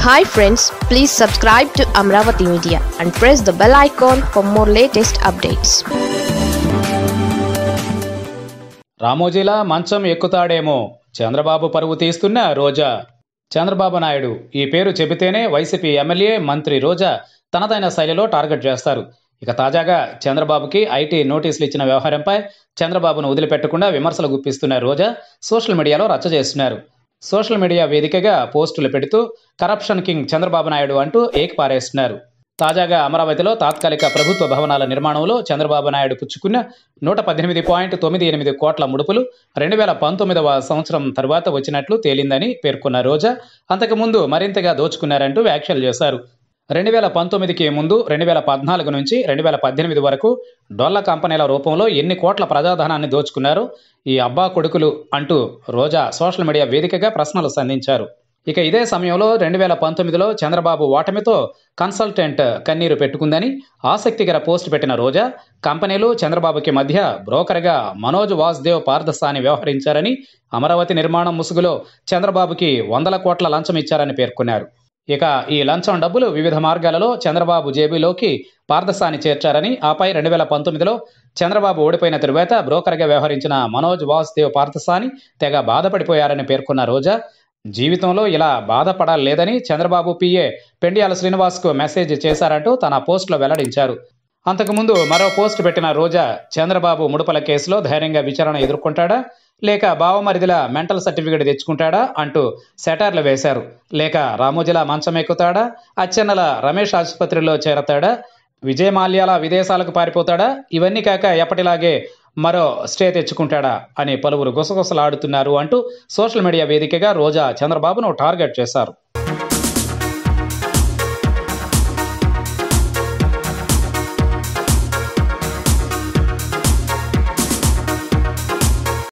hi friends please subscribe to Amaravati media and press the bell icon for more latest updates రామోజీలా మంచం ఎక్కుతాడేమో చంద్రబాబు పరువు తీస్తున్న రోజా చంద్రబాబు నాయుడు ఈ పేరు చెబితేనే వైసీపీ ఎమ్మెల్యే మంత్రి రోజా తనదైన శైలిలో టార్గెట్ చేస్తారు ఇక తాజాగా చంద్రబాబుకి ఐటీ నోటీసులు ఇచ్చిన వ్యవహారంపై చంద్రబాబును వదిలిపెట్టకుండా విమర్శలు గుప్పిస్తున్న రోజా సోషల్ మీడియాలో రచ్చ చేస్తున్నారు సోషల్ మీడియా వేదికగా పోస్టులు పెడుతూ కరప్షన్ కింగ్ చంద్రబాబు నాయుడు అంటూ ఏకిపారేస్తున్నారు తాజాగా అమరావతిలో తాత్కాలిక ప్రభుత్వ భవనాల నిర్మాణంలో చంద్రబాబు నాయుడు పుచ్చుకున్న నూట పద్దెనిమిది పాయింట్ తొమ్మిది ఎనిమిది కోట్ల ముడుపులు రెండు వేల పంతొమ్మిదవ సంవత్సరం తర్వాత వచ్చినట్లు తేలిందని పేర్కొన్న రోజా అంతకుముందు మరింతగా దోచుకున్నారంటూ వ్యాఖ్యలు చేశారు రెండు వేల పంతొమ్మిదికి ముందు రెండు వేల పద్నాలుగు నుంచి రెండు వేల పద్దెనిమిది వరకు డొల్ల కంపెనీల రూపంలో ఎన్ని కోట్ల ప్రజాధనాన్ని దోచుకున్నారో ఈ అబ్బా కొడుకులు అంటూ రోజా సోషల్ మీడియా వేదికగా ప్రశ్నలు సంధించారు ఇక ఇదే సమయంలో రెండు వేల పంతొమ్మిదిలో చంద్రబాబు ఓటమితో కన్సల్టెంట్ కన్నీరు పెట్టుకుందని ఆసక్తికర పోస్ట్ పెట్టిన రోజా కంపెనీలు చంద్రబాబుకి మధ్య బ్రోకర్గా మనోజ్ వాసుదేవ్ పార్థసాని వ్యవహరించారని అమరావతి నిర్మాణం ముసుగులో చంద్రబాబుకి వందల కోట్ల లంచం ఇచ్చారని పేర్కొన్నారు ఇక ఈ లంచం డబ్బులు వివిధ మార్గాలలో చంద్రబాబు జేబీలోకి పార్థసాని చేర్చారని ఆపై రెండు వేల పంతొమ్మిదిలో చంద్రబాబు ఓడిపోయిన తరువాత బ్రోకర్గా వ్యవహరించిన మనోజ్ వాసుదేవ్ పార్థసాని తెగ బాధపడిపోయారని పేర్కొన్న రోజా జీవితంలో ఇలా బాధపడాలేదని చంద్రబాబు పిఏ పెండియాల శ్రీనివాస్కు మెసేజ్ చేశారంటూ తన పోస్టులో వెల్లడించారు అంతకుముందు మరో పోస్ట్ పెట్టిన రోజా చంద్రబాబు ముడుపల కేసులో ధైర్యంగా విచారణ ఎదుర్కొంటాడా లేక బావమరిదిల మెంటల్ సర్టిఫికేట్ తెచ్చుకుంటాడా అంటూ సెటార్లు వేశారు లేక రామోజిలా మంచం ఎక్కుతాడా అచ్చెన్నల రమేష్ ఆసుపత్రిలో చేరతాడా విజయ్ మాల్యాల విదేశాలకు పారిపోతాడా ఇవన్నీ కాక ఎప్పటిలాగే మరో స్టే తెచ్చుకుంటాడా అని పలువురు గుసగుసలాడుతున్నారు అంటూ సోషల్ మీడియా వేదికగా రోజా చంద్రబాబును టార్గెట్ చేశారు